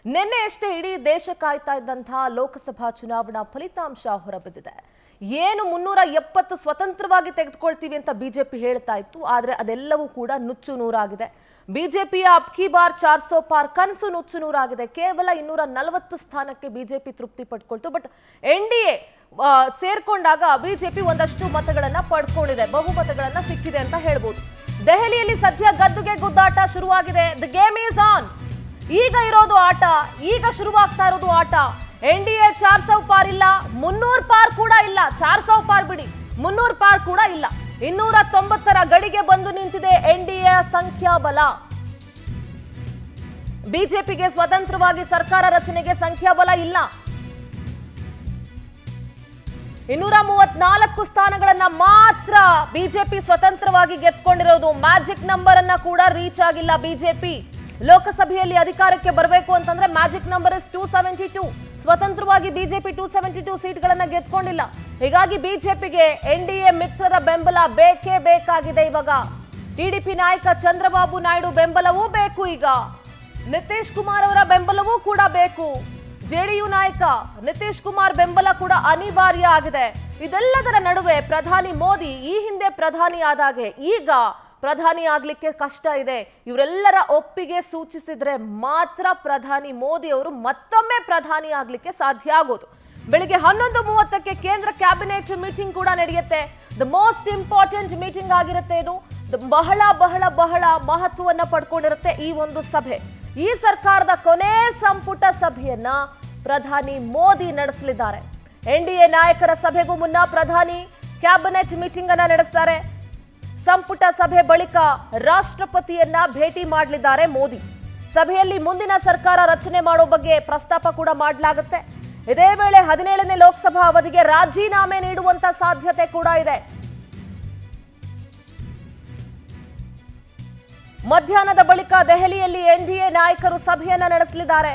ನಿನ್ನೆ ಅಷ್ಟೇ ಇಡೀ ದೇಶ ಕಾಯ್ತಾ ಇದ್ದಂತಹ ಲೋಕಸಭಾ ಚುನಾವಣಾ ಫಲಿತಾಂಶ ಹೊರಬಿದ್ದಿದೆ ಏನು ಮುನ್ನೂರ ಎಪ್ಪತ್ತು ಸ್ವತಂತ್ರವಾಗಿ ತೆಗೆದುಕೊಳ್ತೀವಿ ಅಂತ ಬಿಜೆಪಿ ಹೇಳ್ತಾ ಇತ್ತು ಆದ್ರೆ ಅದೆಲ್ಲವೂ ಕೂಡ ನುಚ್ಚು ನೂರಾಗಿದೆ ಬಿಜೆಪಿಯ ಅಬ್ಕಿ ಬಾರ್ ಚಾರ್ ಸೋ ಪಾರ್ ಕನಸು ನುಚ್ಚು ನೂರಾಗಿದೆ ಕೇವಲ ಇನ್ನೂರ ನಲವತ್ತು ಸ್ಥಾನಕ್ಕೆ ಬಿಜೆಪಿ ತೃಪ್ತಿ ಪಡ್ಕೊಳ್ತು ಬಟ್ ಎನ್ ಡಿ ಎ ಸೇರ್ಕೊಂಡಾಗ ಬಿಜೆಪಿ ಒಂದಷ್ಟು ಮತಗಳನ್ನ ಪಡ್ಕೊಂಡಿದೆ ಬಹುಮತಗಳನ್ನ ಸಿಕ್ಕಿದೆ ಅಂತ ಹೇಳ್ಬೋದು ದೆಹಲಿಯಲ್ಲಿ ಸದ್ಯ ಗದ್ದುಗೆ ಗುದ್ದಾಟ ಶುರುವಾಗಿದೆ ದ ಗೇಮ್ ಈಸ್ ಆನ್ ಈಗ ಇರೋದು ಆಟ ಈಗ ಶುರುವಾಗ್ತಾ ಇರೋದು ಆಟ ಎನ್ ಡಿ ಎ ಚಾರ್ ಸೌ ಪಾರ್ ಇಲ್ಲ ಮುನ್ನೂರ್ ಪಾರ್ ಕೂಡ ಇಲ್ಲ ಚಾರ್ ಸೌ ಪಾರ್ ಬಿಡಿ ಮುನ್ನೂರ್ ಪಾರ್ ಕೂಡ ಇಲ್ಲ ಇನ್ನೂರ ತೊಂಬತ್ತರ ಗಡಿಗೆ ಬಂದು ನಿಂತಿದೆ ಎನ್ ಡಿ ಎ ಸಂಖ್ಯಾಬಲ ಬಿಜೆಪಿಗೆ ಸ್ವತಂತ್ರವಾಗಿ ಸರ್ಕಾರ ರಚನೆಗೆ ಸಂಖ್ಯಾಬಲ ಇಲ್ಲ ಇನ್ನೂರ ಮೂವತ್ನಾಲ್ಕು ಸ್ಥಾನಗಳನ್ನ ಮಾತ್ರ ಬಿಜೆಪಿ ಸ್ವತಂತ್ರವಾಗಿ ಗೆದ್ಕೊಂಡಿರೋದು ಮ್ಯಾಜಿಕ್ ನಂಬರ್ ಅನ್ನ ಕೂಡ ರೀಚ್ ಆಗಿಲ್ಲ ಬಿಜೆಪಿ ಲೋಕಸಭೆಯಲ್ಲಿ ಅಧಿಕಾರಕ್ಕೆ ಬರಬೇಕು ಅಂತಂದ್ರೆ magic number is two seventy two ಸ್ವತಂತ್ರವಾಗಿ ಬಿಜೆಪಿ ಟೂ ಸೆವೆಂಟಿ ಟೂ ಸೀಟ್ಗಳನ್ನ ಗೆದ್ಕೊಂಡಿಲ್ಲ ಹೀಗಾಗಿ ಬಿಜೆಪಿಗೆ ಎನ್ ಡಿ ಎ ಮಿತ್ರರ ಬೆಂಬಲ ಬೇಕೇ ಬೇಕಾಗಿದೆ ಇವಾಗ ಟಿಡಿಪಿ ನಾಯಕ ಚಂದ್ರಬಾಬು ನಾಯ್ಡು ಬೆಂಬಲವೂ ಬೇಕು ಈಗ ನಿತೀಶ್ ಕುಮಾರ್ ಅವರ ಬೆಂಬಲವೂ ಕೂಡ ಬೇಕು ಜೆಡಿಯು ನಾಯಕ ನಿತೀಶ್ ಕುಮಾರ್ ಬೆಂಬಲ ಕೂಡ ಅನಿವಾರ್ಯ ಆಗಿದೆ ಇದೆಲ್ಲದರ ನಡುವೆ ಪ್ರಧಾನಿ ಮೋದಿ ಈ ಹಿಂದೆ ಪ್ರಧಾನಿ ಆದಾಗೆ ಈಗ ಪ್ರಧಾನಿ ಆಗ್ಲಿಕ್ಕೆ ಕಷ್ಟ ಇದೆ ಇವರೆಲ್ಲರ ಒಪ್ಪಿಗೆ ಸೂಚಿಸಿದ್ರೆ ಮಾತ್ರ ಪ್ರಧಾನಿ ಮೋದಿ ಅವರು ಮತ್ತೊಮ್ಮೆ ಪ್ರಧಾನಿ ಆಗ್ಲಿಕ್ಕೆ ಸಾಧ್ಯ ಆಗೋದು ಬೆಳಿಗ್ಗೆ ಹನ್ನೊಂದು ಮೂವತ್ತಕ್ಕೆ ಕೇಂದ್ರ ಕ್ಯಾಬಿನೆಟ್ ಮೀಟಿಂಗ್ ಕೂಡ ನಡೆಯುತ್ತೆ ದ ಮೋಸ್ಟ್ ಇಂಪಾರ್ಟೆಂಟ್ ಮೀಟಿಂಗ್ ಆಗಿರುತ್ತೆ ಇದು ದ- ಬಹಳ ಬಹಳ ಬಹಳ ಮಹತ್ವವನ್ನ ಪಡ್ಕೊಂಡಿರುತ್ತೆ ಈ ಒಂದು ಸಭೆ ಈ ಸರ್ಕಾರದ ಕೊನೆ ಸಂಪುಟ ಸಭೆಯನ್ನ ಪ್ರಧಾನಿ ಮೋದಿ ನಡೆಸಲಿದ್ದಾರೆ ಎನ್ ಡಿ ಎ ನಾಯಕರ ಸಭೆಗೂ ಮುನ್ನ ಪ್ರಧಾನಿ ಕ್ಯಾಬಿನೆಟ್ ಮೀಟಿಂಗ್ ಅನ್ನ ನಡೆಸ್ತಾರೆ ಸಂಪುಟ ಸಭೆ ಬಳಿಕ ರಾಷ್ಟ್ರಪತಿಯನ್ನ ಭೇಟಿ ಮಾಡಲಿದ್ದಾರೆ ಮೋದಿ ಸಭೆಯಲ್ಲಿ ಮುಂದಿನ ಸರ್ಕಾರ ರಚನೆ ಮಾಡೋ ಬಗ್ಗೆ ಪ್ರಸ್ತಾಪ ಕೂಡ ಮಾಡಲಾಗುತ್ತೆ ಇದೇ ವೇಳೆ ಹದಿನೇಳನೇ ಲೋಕಸಭಾ ಅವಧಿಗೆ ರಾಜೀನಾಮೆ ನೀಡುವಂತ ಸಾಧ್ಯತೆ ಕೂಡ ಇದೆ ಮಧ್ಯಾಹ್ನದ ಬಳಿಕ ದೆಹಲಿಯಲ್ಲಿ ಎನ್ಡಿಎ ನಾಯಕರು ಸಭೆಯನ್ನ ನಡೆಸಲಿದ್ದಾರೆ